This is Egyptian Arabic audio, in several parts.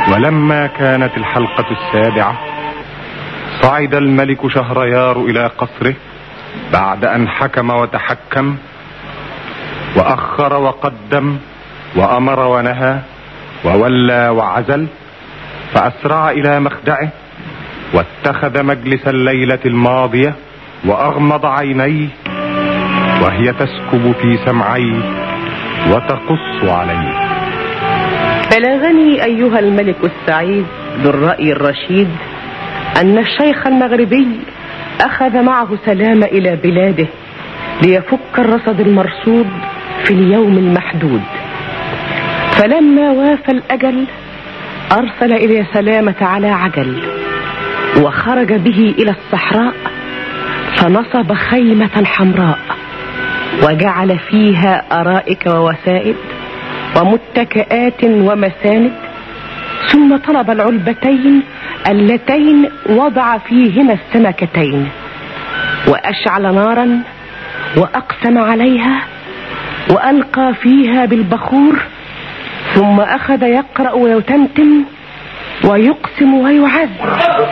ولما كانت الحلقة السابعة صعد الملك شهريار إلى قصره بعد أن حكم وتحكم وأخر وقدم وأمر ونهى وولى وعزل فأسرع إلى مخدعه واتخذ مجلس الليلة الماضية وأغمض عينيه وهي تسكب في سمعيه وتقص عليه بلغني أيها الملك السعيد ذو الرأي الرشيد أن الشيخ المغربي أخذ معه سلام إلى بلاده ليفك الرصد المرصود في اليوم المحدود فلما وافى الأجل أرسل إلى سلامة على عجل وخرج به إلى الصحراء فنصب خيمة حمراء وجعل فيها أرائك ووسائد ومتكئات ومساند ثم طلب العلبتين اللتين وضع فيهما السمكتين وأشعل نارا وأقسم عليها وألقى فيها بالبخور ثم أخذ يقرأ ويتمتم ويقسم ويعذب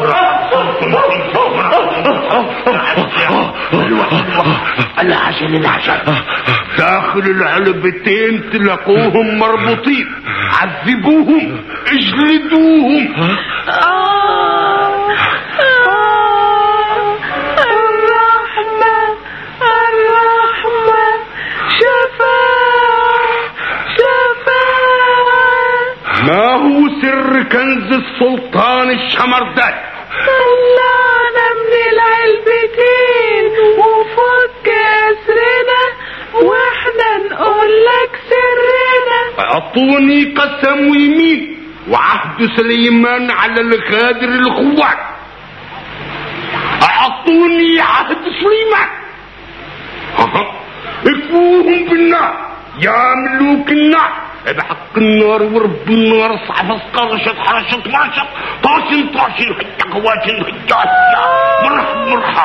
العجل العجل داخل العلبتين تلاقوهم مربوطين عذبوهم اجلدوهم الرحمة الرحمة شفاعة شفاعة ما هو سر كنز السلطان الشمردان طلعنا من العلبتين وفك أسرنا واحنا نقول لك سرنا اعطوني قسم ويمين وعهد سليمان على الغادر الخوات اعطوني عهد سليمان اكفوهم بالنار يا ملوك النار بحق النار ورب النار صعفص قرشت حرشت مرشت طاشن طاشن هجا قواشن هجا مرحب مرحب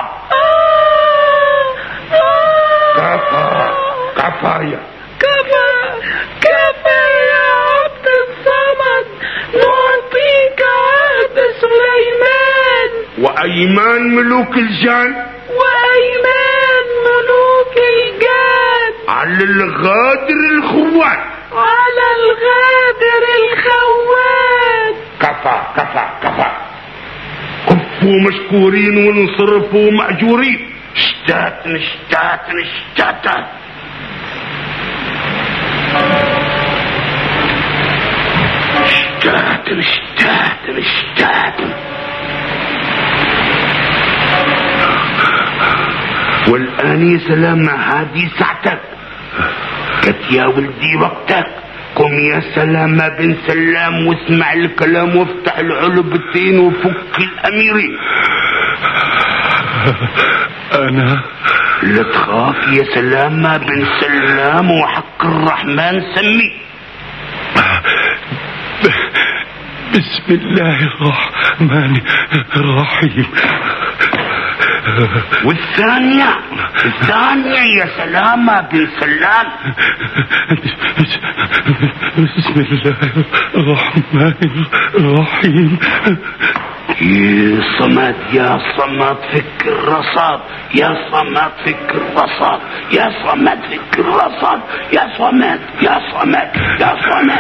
كفى كفاية كفى كفى يا عبد الصمد نعطيك عهد سليمان وأيمان ملوك الجان وأيمان ملوك الجان على الغادر الخوات على الغادر الخوات كفى كفى كفى كفوا مشكورين وانصرفوا مأجورين اشتات اشتات اشتات اشتات اشتات اشتات والآن يا سلامة هذه ساعتك قلت يا ولدي وقتك قم يا سلامة بن سلام واسمع الكلام وافتح العلبتين وفك الأميرين أنا لا تخاف يا سلامة بن سلام وحق الرحمن سمي بسم الله الرحمن الرحيم والثانية الثانية يا سلامة بن سلام بسم الله الرحمن الرحيم يا صمد يا صمد فك الرصاد يا صمد فك الرصاد يا صمد فك الرصاد يا صمد يا صمد يا صمد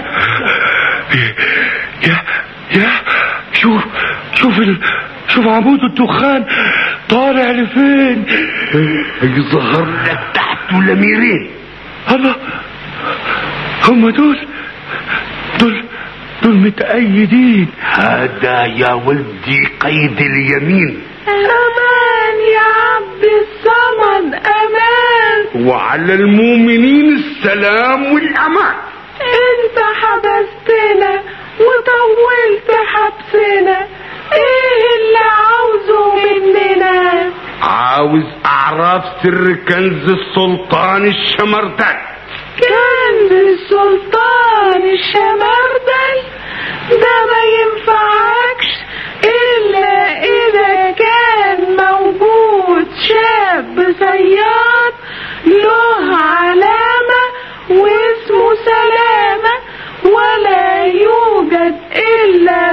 يا يا شوف شوف ال... شوف عمود الدخان طالع لفين ظهر لك تحت الاميرين الله هم دول دول دول متأيدين هذا يا ولدي قيد اليمين أمان يا عبد الصمد أمان وعلى المؤمنين السلام والامان انت حبستنا وطولت حبسنا ايه اللي عاوزه مننا عاوز اعرف سر كنز السلطان الشمردان كان السلطان الشمردل ده ما ينفعكش الا اذا كان موجود شاب صياد له علامة واسمه سلامة ولا يوجد الا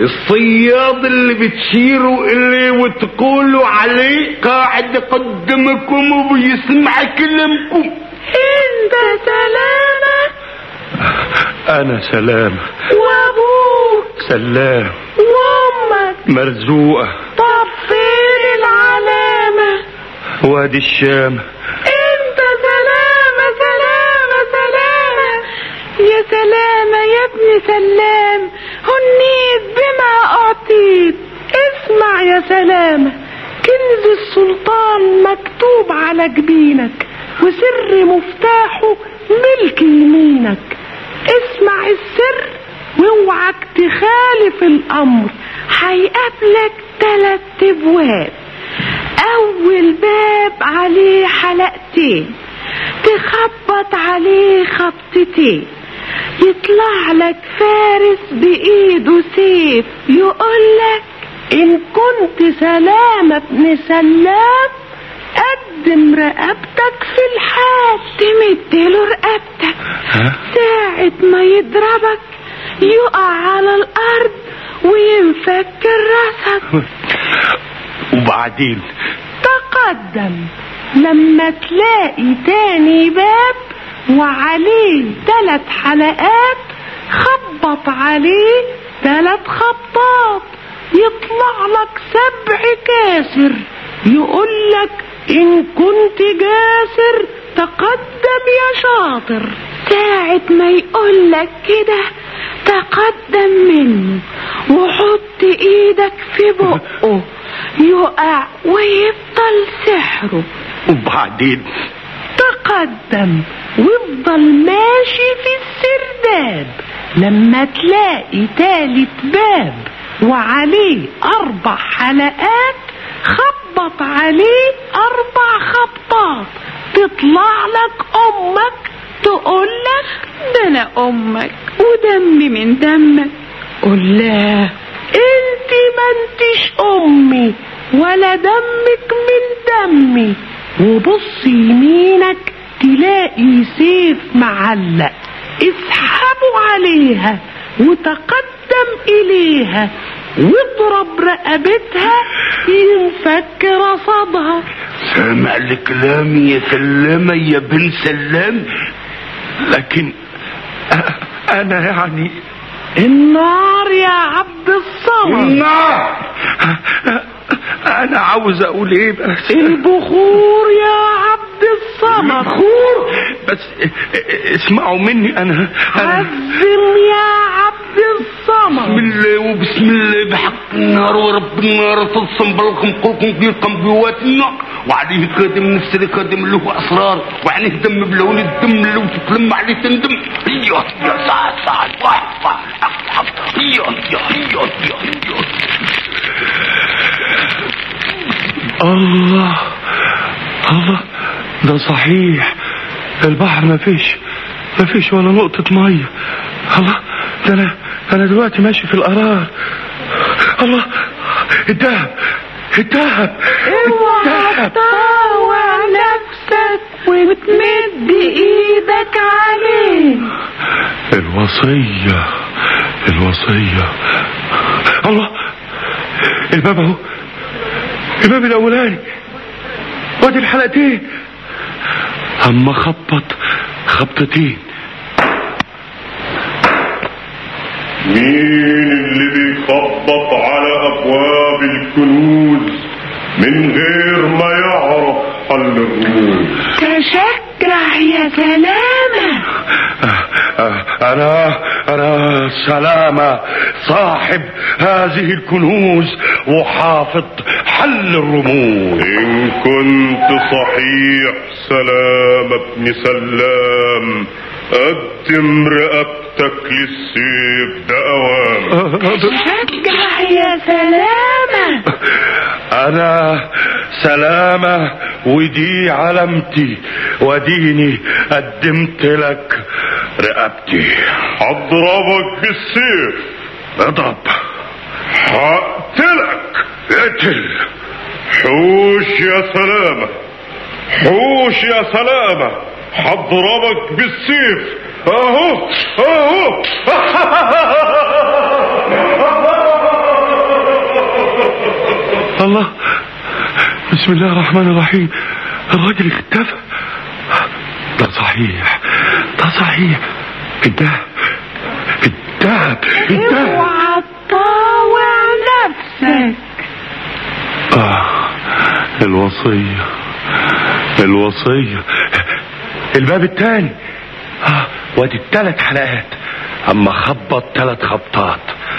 الصياد اللي بتشيروا اللي وتقولوا عليه قاعد قدامكم وبيسمع كلامكم انت سلامة انا سلام وابوك سلام وامك مرزوقة طب فين العلامة وادي الشام انت سلامة سلامة سلامة يا سلامة يا ابن سلام هنيت بما اعطيت اسمع يا سلامة كنز السلطان مكتوب على جبينك وسر مفتاحه ملك يمينك اسمع السر واوعك تخالف الامر هيقابلك تلات ابواب اول باب عليه حلقتين تخبط عليه خبطتين يطلع لك فارس بايده سيف يقولك ان كنت سلامة ابن سلام قدم رقبتك في الحال تمدله رقبتك ها؟ ساعة ما يضربك يقع على الارض وينفك راسك وبعدين تقدم لما تلاقي تاني باب وعليه تلات حلقات خبط عليه تلات خبطات يطلع لك سبع كاسر يقولك ان كنت جاسر تقدم يا شاطر ساعة ما يقولك كده تقدم منه وحط ايدك في بقه يقع ويفضل سحره وبعدين تقدم وافضل ماشي في السرداب لما تلاقي تالت باب وعليه اربع حلقات خبط عليه اربع خبطات تطلع لك امك تقول لك ده انا امك ودمي من دمك قول لها انت ما انتش امي ولا دمك من دمي وبص يمينك تلاقي سيف معلق اسحبوا عليها وتقدم اليها واضرب رقبتها ينفك رصدها سامع الكلام يا سلامة يا بن سلام لكن أ- انا يعني النار يا عبد الصمد النار انا عاوز اقول ايه بس البخور يا عبد الصمد بخور بس اسمعوا مني انا انا عزم يا عبد الصمد بسم الله وبسم الله بحق النار ورب النار تصم بلكم قلكم قيقم بواتنا وعليه خادم نفسي خادم له اسرار وعليه دم بلون الدم لو تتلم عليه تندم يا يا سعد سعد واحد واحد أحد أحد. يا يا يا يا يا الله الله ده صحيح البحر ما فيش ما فيش ولا نقطة مية الله ده انا انا دلوقتي ماشي في القرار الله الدهب الدهب اوعى الدهب تطاوع نفسك وتمد ايدك عليه الوصية الوصية الله الباب اهو الباب الاولاني وادي الحلقتين اما خبط خبطتين مين اللي بيخبط على ابواب الكنوز من غير ما يعرف حل الرموز تشجع يا سلامة أنا أنا سلامة صاحب هذه الكنوز وحافظ حل الرموز ان كنت صحيح سلام ابن سلام قدم رقبتك للسيف ده اوام تشجع يا سلامة أنا سلامة ودي علامتي وديني قدمت لك رقبتي هضربك بالسيف اضرب هقتلك اقتل حوش يا سلامة حوش يا سلامة هضربك بالسيف اهو اهو الله بسم الله الرحمن الرحيم الراجل اختفى ده صحيح ده صحيح الدهب الدهب الدهب اوعى تطاوع نفسك آه الوصية الوصية الباب التاني آه وادي التلات حلقات اما خبط تلات خبطات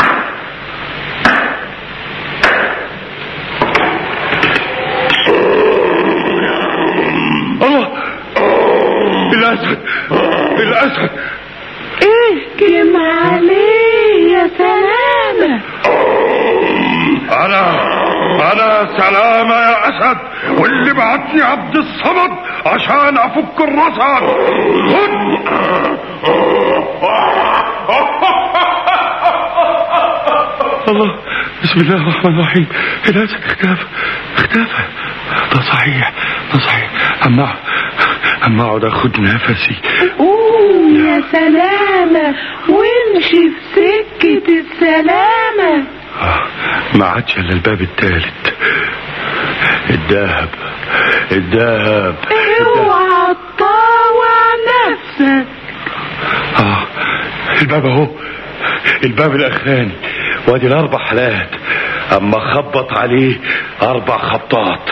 الله الاسد الاسد اهجم عليه يا سلامة انا انا سلامة يا اسد واللي بعتني عبد الصمد عشان افك الرصد الله بسم الله الرحمن الرحيم الاسد اختفى اختفى ده صحيح ده صحيح اما اما اقعد اخد نفسي قوم يا سلامة وامشي في سكة السلامة آه، ما عادش الا الباب الثالث الذهب الذهب اوعى تطاوع نفسك اه الباب اهو الباب الاخراني وادي الاربع حالات اما خبط عليه اربع خبطات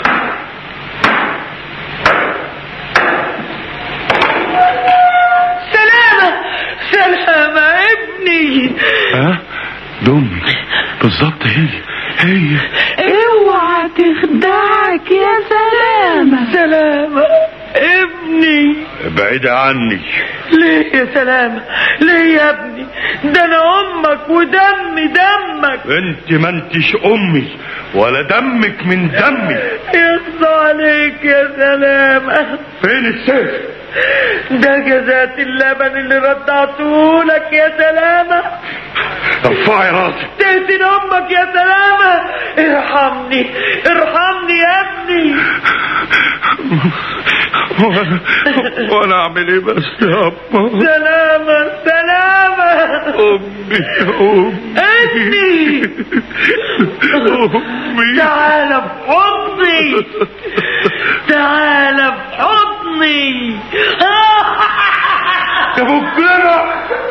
سلامة سلامة ابني ها دمي بالظبط هي هي اوعى تخدعك يا سلامة سلامة ابني بعيدة عني ليه يا سلامة ليه يا ابني ده انا امك ودمي دمك انت ما انتش امي ولا دمك من دمي يخص عليك يا سلامة فين السيف ده جزات اللبن اللي رضعته لك يا سلامة ارفعي راسك تقتل امك يا سلامة ارحمني ارحمني يا ابني وانا وانا اعمل ايه بس يا أما سلامة سلامة امي امي ابني امي تعال في حضني تعال في حضني يا بكرة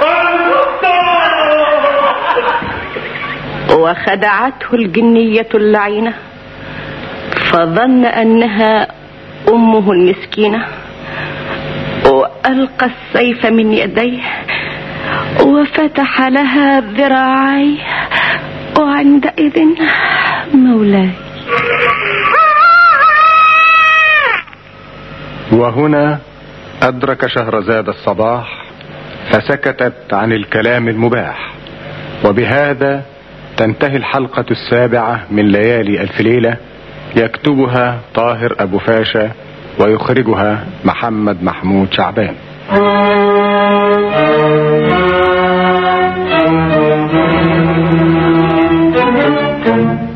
وخدعته الجنية اللعينة فظن أنها أمه المسكينة وألقى السيف من يديه وفتح لها ذراعيه وعندئذ مولاي وهنا أدرك شهرزاد الصباح فسكتت عن الكلام المباح وبهذا تنتهي الحلقة السابعة من ليالي ألف ليلة يكتبها طاهر أبو فاشا ويخرجها محمد محمود شعبان